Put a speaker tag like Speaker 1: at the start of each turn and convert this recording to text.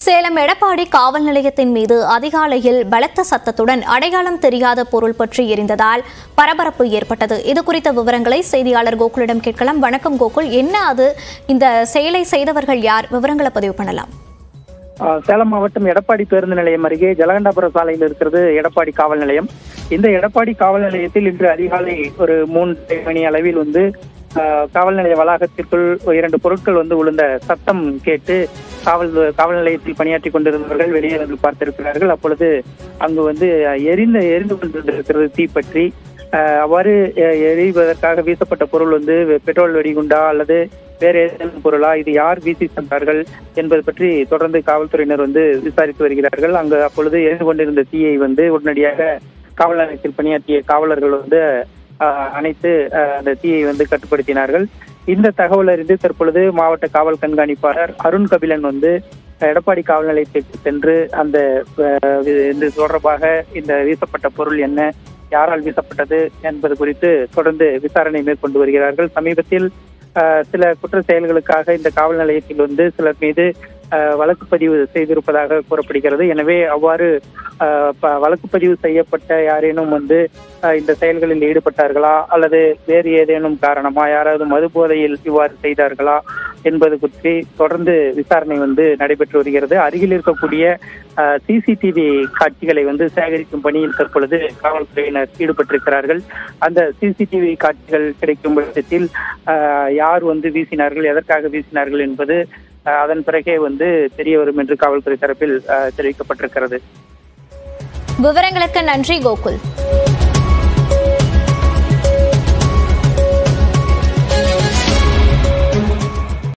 Speaker 1: சேலம் எடப்பாடி காவல் நிலையத்தின் மீது அதிகாலையில் பலத்த சத்தத்துடன் அடையாளம் தெரியாத பொருள் பற்றி எரிந்ததால் பரபரப்பு ஏற்பட்டது இது குறித்த விவரங்களை செய்தியாளர் கோகுலிடம் கேட்கலாம் வணக்கம் கோகுல் என்ன அது இந்த செயலை செய்தவர்கள் யார் விவரங்களை பதிவு பண்ணலாம்
Speaker 2: ஆஹ் சேலம் மாவட்டம் எடப்பாடி பேருந்து நிலையம் அருகே ஜலகண்டாபுரம் சாலையில் இருக்கிறது எடப்பாடி காவல் நிலையம் இந்த எடப்பாடி காவல் நிலையத்தில் இன்று அதிகாலை ஒரு மூன்று மணி அளவில் வந்து ஆஹ் காவல் நிலைய வளாகத்திற்குள் இரண்டு பொருட்கள் வந்து விழுந்த சத்தம் கேட்டு காவல் காவல் நிலையத்தில் பணியாற்றி கொண்டிருந்தவர்கள் வெளியே வந்து பார்த்திருக்கிறார்கள் அப்பொழுது அங்கு வந்து எரிந்த எரிந்து கொண்டிருக்கிறது தீப்பற்றி ஆஹ் அவ்வாறு எ- எரிவதற்காக வீசப்பட்ட பொருள் வந்து பெட்ரோல் வெடிகுண்டா அல்லது வேறு ஏதேனும் பொருளா இது யார் வீசி சென்றார்கள் என்பது பற்றி தொடர்ந்து காவல்துறையினர் வந்து விசாரித்து வருகிறார்கள் அங்கு அப்பொழுது எரிந்து கொண்டிருந்த தீயை வந்து உடனடியாக காவல் நிலையத்தில் பணியாற்றிய காவலர்கள் வந்து ஆஹ், அணைத்து ஆஹ், அந்த தீயை வந்து கட்டுப்படுத்தினார்கள் இந்த தகவல் அறிந்து தற்பொழுது மாவட்ட காவல் கண்காணிப்பாளர் அருண் கபிலன் வந்து எடப்பாடி காவல் நிலையத்திற்கு சென்று அந்த ஆஹ், இது தொடர்பாக இந்த வீசப்பட்ட பொருள் என்ன யாரால் வீசப்பட்டது என்பது குறித்து தொடர்ந்து விசாரணை மேற்கொண்டு வருகிறார்கள் சமீபத்தில் ஆஹ், சில குற்ற செயல்களுக்காக இந்த காவல் நிலையத்தில் வந்து சிலர் மீது ஆஹ், வழக்கு பதிவு செய்திருப்பதாக கூறப்படுகிறது எனவே அவ்வாறு ஆஹ், ப- வழக்கு பதிவு செய்யப்பட்ட யாரேனும் வந்து ஆஹ், இந்த செயல்களில் ஈடுபட்டார்களா அல்லது வேறு ஏதேனும் காரணமா யாராவது மது போதையில் இவ்வாறு செய்தார்களா என்பது பற்றி தொடர்ந்து விசாரணை வந்து நடைபெற்று வருகிறது அருகில் இருக்கக்கூடிய சிசிடிவி காட்சிகளை வந்து சேகரிக்கும் பணியில் தற்பொழுது காவல்துறையினர் ஈடுபட்டிருக்கிறார்கள் அந்த சிசிடிவி காட்சிகள் கிடைக்கும் பட்சத்தில் ஆஹ், யார் வந்து வீசினார்கள் எதற்காக வீசினார்கள் என்பது ஆஹ், அதன் பிறகே வந்து தெரிய வரும் என்று காவல்துறை தரப்பில் ஆஹ், தெரிவிக்கப்பட்டிருக்கிறது
Speaker 1: விவரங்களுக்கு நன்றி கோகுல்